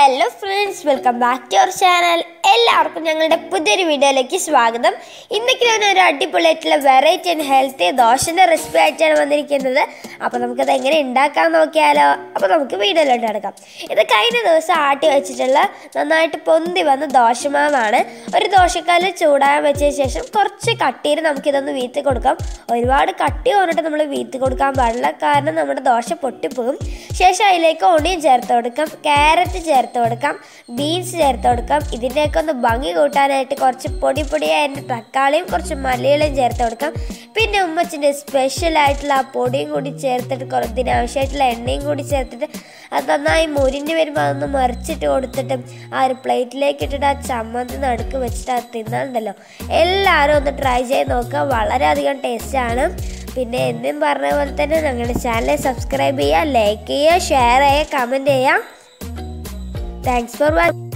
hello friends welcome back to our channel എല്ലാവർക്കും ഞങ്ങളുടെ പുതിയൊരു വീഡിയോയിലേക്ക് സ്വാഗതം ഇന്നൊക്കെ ഞാൻ ഒരു അടിപൊളിയായിട്ടുള്ള വെറൈറ്റി ആൻഡ് ഹെൽത്തി ദോശൻ്റെ റെസിപ്പി ആയിട്ടാണ് വന്നിരിക്കുന്നത് അപ്പോൾ നമുക്കത് എങ്ങനെ ഉണ്ടാക്കാൻ നോക്കിയാലോ അപ്പോൾ നമുക്ക് വീഡിയോയിലോട്ട് നടക്കാം ഇത് കഴിഞ്ഞ ദിവസം ആട്ടി വെച്ചിട്ടുള്ള നന്നായിട്ട് പൊന്തി വന്ന ദോശമാവാണ് ഒരു ദോശക്കാല് ചൂടാൻ വെച്ചതിന് ശേഷം കുറച്ച് കട്ടിയിൽ നമുക്കിതൊന്ന് വീത്തി കൊടുക്കാം ഒരുപാട് കട്ടി വന്നിട്ട് നമ്മൾ വീത്തി കൊടുക്കാൻ പാടില്ല കാരണം നമ്മുടെ ദോശ പൊട്ടിപ്പോകും ശേഷം അതിലേക്ക് ഓണിയൻ ചേർത്ത് കൊടുക്കാം ക്യാരറ്റ് ചേർത്ത് കൊടുക്കാം ബീൻസ് ചേർത്ത് കൊടുക്കാം ഇതിൻ്റെയൊക്കെ ഒന്ന് ഭംഗി കൂട്ടാനായിട്ട് കുറച്ച് പൊടി പൊടിയായിട്ട് തക്കാളിയും കുറച്ച് മല്ലിയിലയും ചേർത്ത് കൊടുക്കാം പിന്നെ ഉമ്മച്ചിൻ്റെ സ്പെഷ്യൽ ആയിട്ടുള്ള ആ പൊടിയും കൂടി ചേർത്തിട്ട് കുറ ഇതിനാവശ്യമായിട്ടുള്ള എണ്ണയും കൂടി ചേർത്തിട്ട് അത് നന്നായി മുരിഞ്ഞ് വരുമ്പോൾ അതൊന്ന് മറിച്ചിട്ട് കൊടുത്തിട്ട് ആ ഒരു പ്ലേറ്റിലേക്ക് ഇട്ടിട്ട് ആ ചമ്മന്തി നടുക്ക് വെച്ചിട്ട് അത് തിന്നാണ്ടല്ലോ എല്ലാവരും ഒന്ന് ട്രൈ ചെയ്ത് നോക്കുക വളരെയധികം ടേസ്റ്റാണ് പിന്നെ എന്നും പറഞ്ഞ പോലെ തന്നെ ഞങ്ങളുടെ ചാനൽ സബ്സ്ക്രൈബ് ചെയ്യുക ലൈക്ക് ചെയ്യുക ഷെയർ ചെയ്യുക കമൻറ്റ് ചെയ്യുക താങ്ക്സ് ഫോർ വാച്ചിങ്